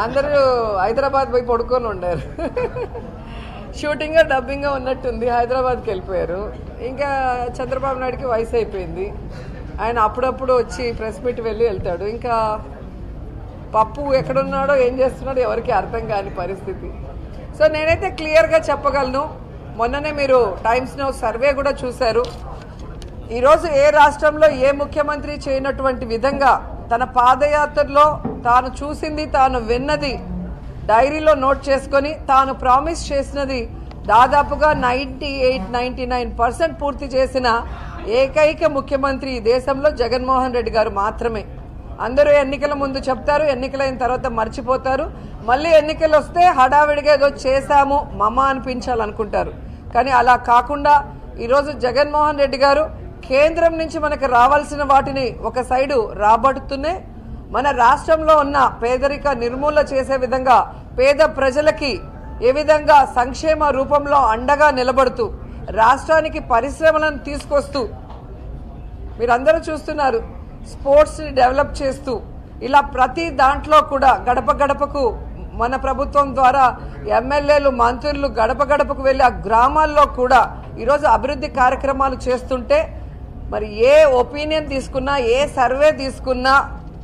అందరూ హైదరాబాద్ పోయి పడుకొని ఉండారు షూటింగ్ డబ్బింగ్ ఉన్నట్టుంది హైదరాబాద్కి వెళ్ళిపోయారు ఇంకా చంద్రబాబు నాయుడుకి వయసు అయిపోయింది ఆయన అప్పుడప్పుడు వచ్చి ప్రెస్ మీట్ వెళ్ళి వెళ్తాడు ఇంకా పప్పు ఎక్కడున్నాడో ఏం చేస్తున్నాడో ఎవరికి అర్థం కాని పరిస్థితి సో నేనైతే క్లియర్గా చెప్పగలను మొన్ననే మీరు టైమ్స్ నో సర్వే కూడా చూశారు ఈరోజు ఏ రాష్ట్రంలో ఏ ముఖ్యమంత్రి చేయనటువంటి విధంగా తన పాదయాత్రలో తాను చూసింది తాను విన్నది డైరీలో నోట్ చేసుకొని తాను ప్రామిస్ చేసినది దాదాపుగా ninety eight ninety nine percent పూర్తి చేసిన ఏకైక ముఖ్యమంత్రి ఈ దేశంలో జగన్మోహన్ రెడ్డి గారు మాత్రమే అందరూ ఎన్నికల ముందు చెప్తారు ఎన్నికలైన తర్వాత మర్చిపోతారు మళ్ళీ ఎన్నికలు వస్తే హడావిడిగా ఏదో చేశాము మమ అనిపించాలనుకుంటారు కానీ అలా కాకుండా ఈరోజు జగన్మోహన్ రెడ్డి గారు కేంద్రం నుంచి మనకు రావాల్సిన వాటిని ఒక సైడు రాబడుతూనే మన రాష్ట్రంలో ఉన్న పేదరిక నిర్మూలన చేసే విధంగా పేద ప్రజలకి ఏ విధంగా సంక్షేమ రూపంలో అండగా నిలబడుతూ రాష్ట్రానికి పరిశ్రమలను తీసుకొస్తూ మీరందరూ చూస్తున్నారు స్పోర్ట్స్ని డెవలప్ చేస్తూ ఇలా ప్రతి దాంట్లో కూడా గడప గడపకు మన ప్రభుత్వం ద్వారా ఎమ్మెల్యేలు మంత్రులు గడప గడపకు వెళ్ళి ఆ గ్రామాల్లో కూడా ఈరోజు అభివృద్ధి కార్యక్రమాలు చేస్తుంటే మరి ఏ ఒపీనియన్ తీసుకున్నా ఏ సర్వే తీసుకున్నా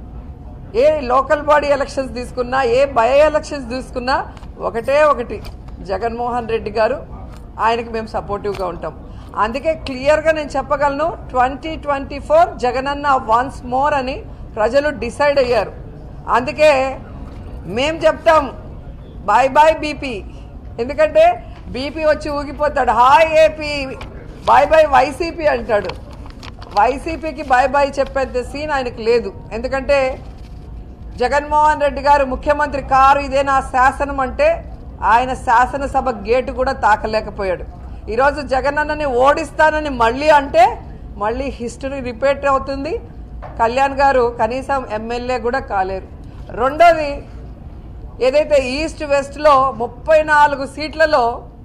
ఏ లోకల్ బాడీ ఎలక్షన్స్ తీసుకున్నా ఏ బై ఎలక్షన్స్ తీసుకున్నా ఒకటే ఒకటి జగన్మోహన్ రెడ్డి గారు ఆయనకి మేము సపోర్టివ్గా ఉంటాం అందుకే క్లియర్గా నేను చెప్పగలను twenty twenty four Jagananna once more అని ప్రజలు డిసైడ్ అయ్యారు అందుకే మేం చెప్తాం బాయ్ బాయ్ బీపీ ఎందుకంటే బీపీ వచ్చి ఊగిపోతాడు hi AP bye bye YCP అంటాడు వైసీపీకి బాయ్ బాయ్ చెప్పేంత సీన్ ఆయనకు లేదు ఎందుకంటే జగన్మోహన్ రెడ్డి గారు ముఖ్యమంత్రి కారు ఇదే నా శాసనం అంటే ఆయన శాసనసభ గేటు కూడా తాకలేకపోయాడు ఈరోజు జగనన్నని ఓడిస్తానని మళ్ళీ అంటే మళ్ళీ హిస్టరీ రిపీట్ అవుతుంది కళ్యాణ్ గారు కనీసం ఎమ్మెల్యే కూడా కాలేరు రెండోది ఏదైతే ఈస్ట్ వెస్ట్లో ముప్పై నాలుగు సీట్లలో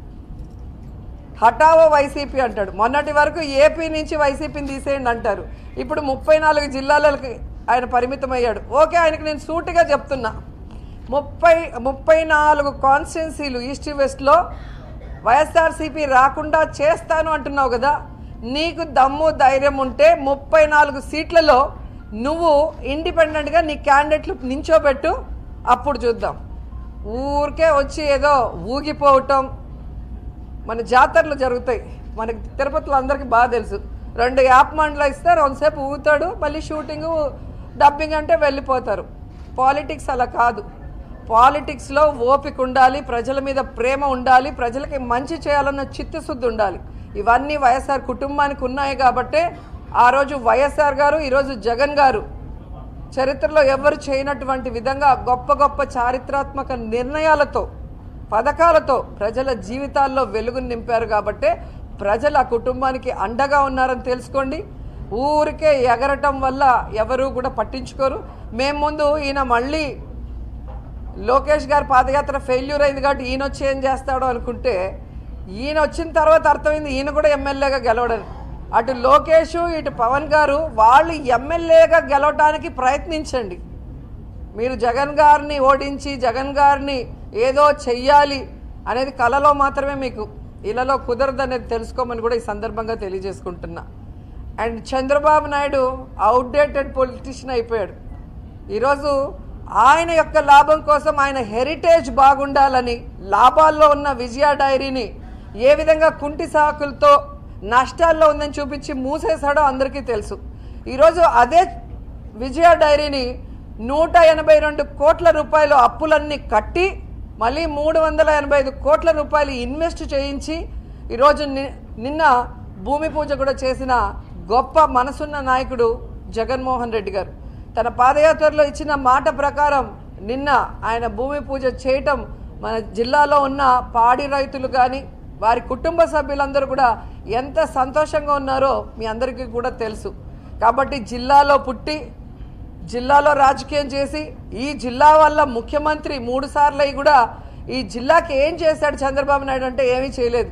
హఠావో వైసీపీ అంటాడు మొన్నటి వరకు ఏపీ నుంచి వైసీపీని తీసేయండి అంటారు ఇప్పుడు ముప్పై నాలుగు జిల్లాలకి ఆయన పరిమితం అయ్యాడు ఓకే ఆయనకి నేను సూటిగా చెప్తున్నా ముప్పై ముప్పై నాలుగు కాన్స్టిట్యున్సీలు ఈస్ట్ వెస్ట్లో వైఎస్ఆర్సీపీ రాకుండా చేస్తాను అంటున్నావు కదా నీకు దమ్ము ధైర్యం ఉంటే ముప్పై నాలుగు సీట్లలో నువ్వు ఇండిపెండెంట్గా నీ క్యాండిడేట్లు నించోబెట్టు అప్పుడు చూద్దాం ఊరికే వచ్చి ఏదో ఊగిపోవటం మన జాతరలు జరుగుతాయి మనకి తిరుపతిలో అందరికీ బాగా తెలుసు రెండు యాప్ మండలు ఇస్తే రెండుసేపు ఊగుతాడు మళ్ళీ షూటింగ్ డబ్బింగ్ అంటే వెళ్ళిపోతారు పాలిటిక్స్ అలా కాదు పాలిటిక్స్లో ఓపిక ఉండాలి ప్రజల మీద ప్రేమ ఉండాలి ప్రజలకి మంచి చేయాలన్న చిత్తశుద్ధి ఉండాలి ఇవన్నీ వైఎస్ఆర్ కుటుంబానికి ఉన్నాయి కాబట్టే ఆ రోజు వైఎస్ఆర్ గారు ఈరోజు జగన్ గారు చరిత్రలో ఎవరు చేయనటువంటి విధంగా గొప్ప గొప్ప చారిత్రాత్మక నిర్ణయాలతో పథకాలతో ప్రజల జీవితాల్లో వెలుగును నింపారు కాబట్టే ప్రజలు ఆ కుటుంబానికి అండగా ఉన్నారని తెలుసుకోండి ఊరికే ఎగరటం వల్ల ఎవరు కూడా పట్టించుకోరు మేము ముందు ఈయన మళ్ళీ లోకేష్ గారి పాదయాత్ర ఫెయిల్యూర్ అయింది కాబట్టి ఈయన వచ్చి ఏం చేస్తాడో అనుకుంటే ఈయన వచ్చిన తర్వాత అర్థమైంది ఈయన కూడా ఎమ్మెల్యేగా గెలవడని అటు లోకేష్ ఇటు పవన్ గారు వాళ్ళు ఎమ్మెల్యేగా గెలవడానికి ప్రయత్నించండి మీరు జగన్ గారిని ఓడించి జగన్ గారిని ఏదో చెయ్యాలి అనేది కలలో మాత్రమే మీకు ఇలాలో కుదరదు అనేది తెలుసుకోమని కూడా ఈ సందర్భంగా తెలియజేసుకుంటున్నా and Chandrababu Naidu outdated politician అయిపోయాడు ఈరోజు ఆయన యొక్క లాభం కోసం ఆయన హెరిటేజ్ బాగుండాలని లాభాల్లో ఉన్న విజయ డైరీని ఏ విధంగా కుంటి సాకులతో నష్టాల్లో ఉందని చూపించి మూసేశాడో అందరికీ తెలుసు ఈరోజు అదే విజయ డైరీని నూట ఎనభై రెండు కోట్ల రూపాయలు అప్పులన్నీ కట్టి మళ్ళీ మూడు వందల ఎనభై ఐదు కోట్ల రూపాయలు ఇన్వెస్ట్ చేయించి ఈరోజు ని- నిన్న భూమి పూజ కూడా చేసిన గొప్ప మనసున్న నాయకుడు జగన్మోహన్ రెడ్డి గారు తన పాదయాత్రలో ఇచ్చిన మాట ప్రకారం నిన్న ఆయన భూమి పూజ చేయటం మన జిల్లాలో ఉన్న పాడి రైతులు కానీ వారి కుటుంబ సభ్యులందరూ కూడా ఎంత సంతోషంగా ఉన్నారో మీ అందరికీ కూడా తెలుసు కాబట్టి జిల్లాలో పుట్టి జిల్లాలో రాజకీయం చేసి ఈ జిల్లా వల్ల ముఖ్యమంత్రి మూడు సార్లు అయి కూడా ఈ జిల్లాకి ఏం చేశాడు చంద్రబాబు నాయుడు అంటే ఏమీ చేయలేదు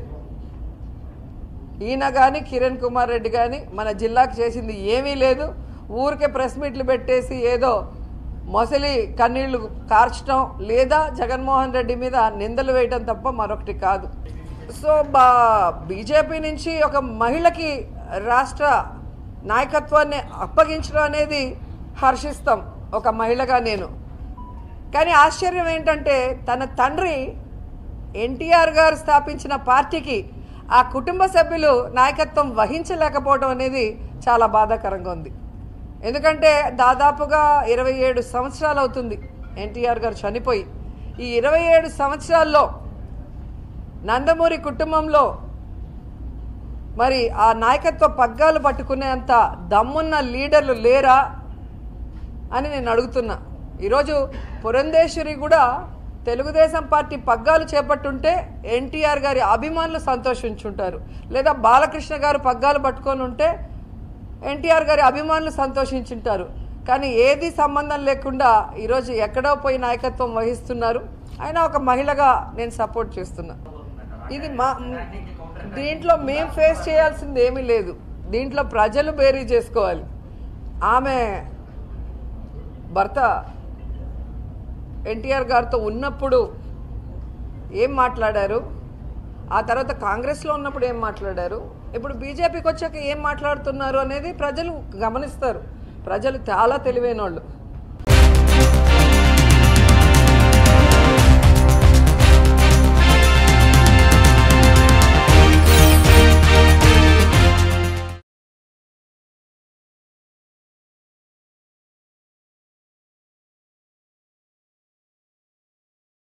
ఈయన కానీ కిరణ్ కుమార్ రెడ్డి కానీ మన జిల్లాకు చేసింది ఏమీ లేదు ఊరికే ప్రెస్ మీట్లు పెట్టేసి ఏదో మొసలి కన్నీళ్లు కార్చడం లేదా జగన్మోహన్ రెడ్డి మీద నిందలు వేయడం తప్ప మరొకటి కాదు సో బా బీజేపీ నుంచి ఒక మహిళకి రాష్ట్ర నాయకత్వాన్ని అప్పగించడం అనేది హర్షిస్తాం ఒక మహిళగా నేను కానీ ఆశ్చర్యం ఏంటంటే తన తండ్రి ఎన్టీఆర్ గారు స్థాపించిన పార్టీకి ఆ కుటుంబ సభ్యులు నాయకత్వం వహించలేకపోవడం అనేది చాలా బాధాకరంగా ఉంది ఎందుకంటే దాదాపుగా ఇరవై ఏడు సంవత్సరాలు అవుతుంది ఎన్టీఆర్ గారు చనిపోయి ఈ ఇరవై ఏడు సంవత్సరాల్లో నందమూరి కుటుంబంలో మరి ఆ నాయకత్వ పగ్గాలు పట్టుకునేంత దమ్మున్న లీడర్లు లేరా అని నేను అడుగుతున్నా ఈరోజు పురంధేశ్వరి కూడా తెలుగుదేశం పార్టీ పగ్గాలు చేపట్టుంటే ఎన్టీఆర్ గారి అభిమానులు సంతోషించుంటారు లేదా బాలకృష్ణ గారు పగ్గాలు పట్టుకొని ఉంటే ఎన్టీఆర్ గారి అభిమానులు సంతోషించుంటారు కానీ ఏది సంబంధం లేకుండా ఈరోజు ఎక్కడో పోయి నాయకత్వం వహిస్తున్నారు అయినా ఒక మహిళగా నేను సపోర్ట్ చేస్తున్నా ఇది మా దీంట్లో మేం ఫేస్ చేయాల్సింది ఏమీ లేదు దీంట్లో ప్రజలు బేరీ చేసుకోవాలి ఆమె భర్త ఎన్టీఆర్ గారితో ఉన్నప్పుడు ఏం మాట్లాడారు ఆ తర్వాత కాంగ్రెస్లో ఉన్నప్పుడు ఏం మాట్లాడారు ఇప్పుడు బీజేపీకి వచ్చాక ఏం మాట్లాడుతున్నారు అనేది ప్రజలు గమనిస్తారు ప్రజలు చాలా తెలివైన వాళ్ళు